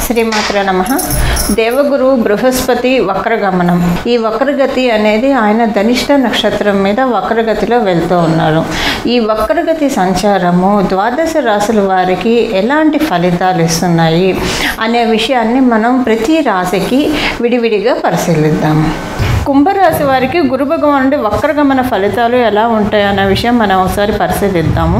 శ్రీమాత్ర నమ దేవగురు బృహస్పతి వక్రగమనం ఈ వక్రగతి అనేది ఆయన ధనిష్ట నక్షత్రం మీద వక్రగతిలో వెళ్తూ ఉన్నారు ఈ వక్రగతి సంచారము ద్వాదశ రాశుల వారికి ఎలాంటి ఫలితాలు ఇస్తున్నాయి అనే విషయాన్ని మనం ప్రతి రాశికి విడివిడిగా పరిశీలిద్దాము కుంభరాశి వారికి గురు భగవానుడి వక్రగమన ఫలితాలు ఎలా ఉంటాయి అనే విషయం మనం ఒకసారి పరిశీలిద్దాము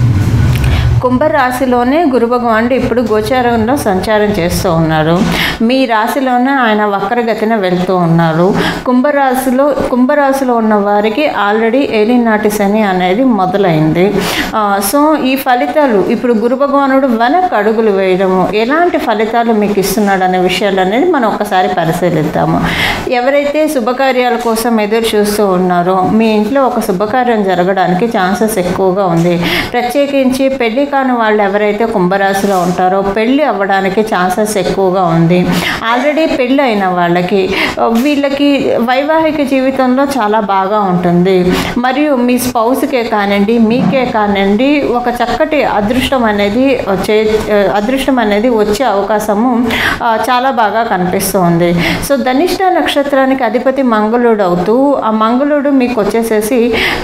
కుంభరాశిలోనే గురు భగవానుడు ఇప్పుడు గోచారంలో సంచారం చేస్తూ ఉన్నారు మీ రాశిలోనే ఆయన వక్రగతిన వెళ్తూ ఉన్నారు కుంభరాశిలో కుంభరాశిలో ఉన్న వారికి ఆల్రెడీ ఏలినాటి శని అనేది మొదలైంది ఆ, సో ఈ ఫలితాలు ఇప్పుడు గురు భగవానుడు వెనక అడుగులు వేయడము ఎలాంటి ఫలితాలు మీకు ఇస్తున్నాడు అనే విషయాలు అనేది మనం ఒకసారి పరిశీలిద్దాము ఎవరైతే శుభకార్యాల కోసం ఎదురు చూస్తూ ఉన్నారో మీ ఇంట్లో ఒక శుభకార్యం జరగడానికి ఛాన్సెస్ ఎక్కువగా ఉంది ప్రత్యేకించి పెళ్లి కాని వాళ్ళు ఎవరైతే కుంభరాశిలో ఉంటారో పెళ్లి అవ్వడానికి ఛాన్సెస్ ఎక్కువగా ఉంది ఆల్రెడీ పెళ్ళి అయిన వాళ్ళకి ఆ, వీళ్ళకి వైవాహిక జీవితంలో చాలా బాగా ఉంటుంది మరియు మీ స్పౌస్కే కానివ్వండి మీకే కానివ్వండి ఒక చక్కటి అదృష్టం అనేది వచ్చే అదృష్టం అనేది వచ్చే అవకాశము ఆ, చాలా బాగా కనిపిస్తుంది సో ధనిష్ట నక్షత్రానికి అధిపతి మంగళుడు అవుతూ ఆ మంగళుడు మీకు వచ్చేసేసి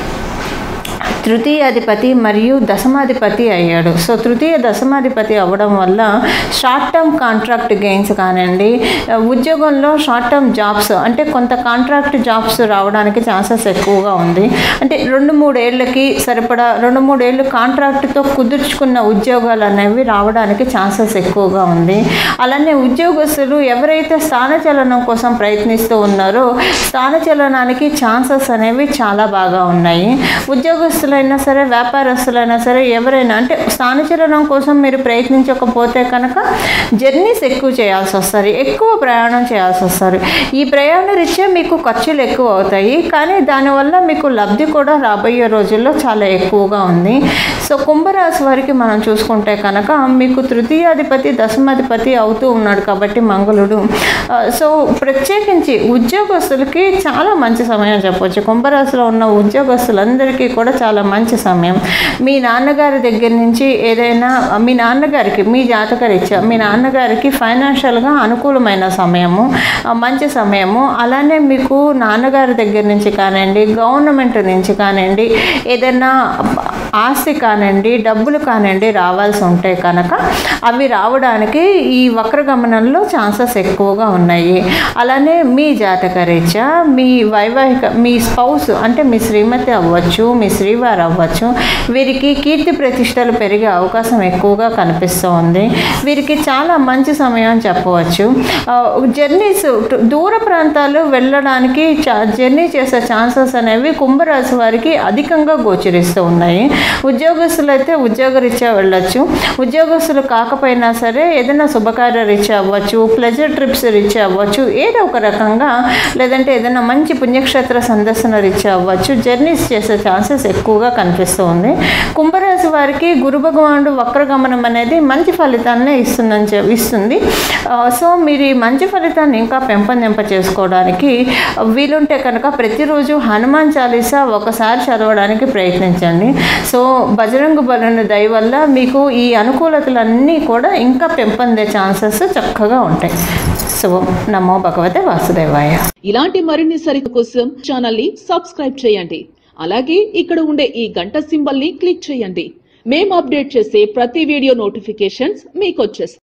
తృతీయాధిపతి మరియు దశమాధిపతి అయ్యాడు సో తృతీయ దశమాధిపతి అవ్వడం వల్ల షార్ట్ టర్మ్ కాంట్రాక్ట్ గెయిన్స్ కానివ్వండి ఉద్యోగంలో షార్ట్ టర్మ్ జాబ్స్ అంటే కొంత కాంట్రాక్ట్ జాబ్స్ రావడానికి ఛాన్సెస్ ఎక్కువగా ఉంది అంటే రెండు మూడేళ్లకి సరిపడా రెండు మూడేళ్ళు కాంట్రాక్ట్తో కుదుర్చుకున్న ఉద్యోగాలు అనేవి రావడానికి ఛాన్సెస్ ఎక్కువగా ఉంది అలానే ఉద్యోగస్తులు ఎవరైతే స్థానచలనం కోసం ప్రయత్నిస్తూ ఉన్నారో స్థానచలనానికి ఛాన్సెస్ అనేవి చాలా బాగా ఉన్నాయి ఉద్యోగస్తులైనా సరే వ్యాపారస్తులైనా సరే ఎవరైనా అంటే స్థానచలనం కోసం మీరు ప్రయత్నించకపోతే కనుక జర్నీస్ ఎక్కువ చేయాల్సి వస్తుంది ఎక్కువ ప్రయాణం చేయాల్సి వస్తారు ఈ ప్రయాణ రీత్యా మీకు ఖర్చులు ఎక్కువ అవుతాయి కానీ దానివల్ల మీకు లబ్ధి కూడా రాబోయే రోజుల్లో చాలా ఎక్కువగా ఉంది సో కుంభరాశి వారికి మనం చూసుకుంటే కనుక మీకు తృతీయాధిపతి దశమాధిపతి అవుతూ ఉన్నాడు కాబట్టి మంగళుడు ఆ, సో ప్రత్యేకించి ఉద్యోగస్తులకి చాలా మంచి సమయం చెప్పొచ్చు కుంభరాశిలో ఉన్న ఉద్యోగస్తులందరికీ కూడా చాలా మంచి సమయం మీ నాన్నగారి దగ్గర నుంచి ఏదైనా మీ నాన్నగారికి మీ జాతకరీత్యా మీ నాన్నగారికి ఫైనాన్షియల్గా అనుకూలమైన సమయము ఆ, మంచి సమయము అలానే మీకు నాన్నగారి దగ్గర నుంచి కానివ్వండి గవర్నమెంట్ నుంచి కానివ్వండి ఏదైనా ఆస్తి కానివ్వండి డబ్బులు కానివ్వండి రావాల్సి ఉంటే కనుక అవి రావడానికి ఈ వక్రగమనంలో ఛాన్సెస్ ఎక్కువగా ఉన్నాయి అలానే మీ జాతకరీత్యా మీ వైవాహిక మీ స్పౌస్ అంటే మీ శ్రీమతి అవ్వచ్చు మీ శ్రీవారు అవ్వచ్చు వీరికి కీర్తి ప్రతిష్టలు పెరిగే అవకాశం ఎక్కువగా కనిపిస్తూ ఉంది వీరికి చాలా మంచి సమయం అని చెప్పవచ్చు ఆ, జర్నీస్ టు- దూర ప్రాంతాలు వెళ్ళడానికి చా- జర్నీ చేసే ఛాన్సెస్ అనేవి కుంభరాశి వారికి అధికంగా గోచరిస్తూ ఉన్నాయి ఉద్యోగస్తులు అయితే ఉద్యోగరీత్యా వెళ్ళొచ్చు ఉద్యోగస్తులు కాకపోయినా సరే ఏదైనా శుభకార్య రీత్యా అవ్వచ్చు ప్లెజర్ ట్రిప్స్ రీత్యా అవ్వచ్చు ఏదో ఒక రకంగా లేదంటే ఏదైనా మంచి పుణ్యక్షేత్ర సందర్శన రీత్యా అవ్వచ్చు జర్నీస్ చేసే ఛాన్సెస్ ఎక్కువగా కనిపిస్తూ ఉంది కుంభరాశి వారికి గురు భగవానుడు వక్రగమనం అనేది మంచి ఫలితాన్ని ఇస్తుందని చె- ఇస్తుంది ఆ, సో మీరు ఈ మంచి ఫలితాన్ని ఇంకా పెంపొందింప చేసుకోవడానికి వీలుంటే కనుక ప్రతిరోజు హనుమాన్ చాలీసా ఒకసారి చదవడానికి ప్రయత్నించండి సో బజరంగ బలుని దయ వల్ల మీకు ఈ అనుకూలతలన్నీ కూడా ఇంకా పెంపొందే ఛాన్సెస్ చక్కగా ఉంటాయి సో నమో భగవతే వాసుదేవాయ ఇలాంటి మరిన్ని సరిత కోసం ఛానల్ ని సబ్స్క్రైబ్ చేయండి అలాగే ఇక్కడ ఉండే ఈ గంట సింబల్ ని క్లిక్ చేయండి మేము అప్డేట్ చేసే ప్రతి వీడియో నోటిఫికేషన్స్ మీకు వచ్చేస్తాయి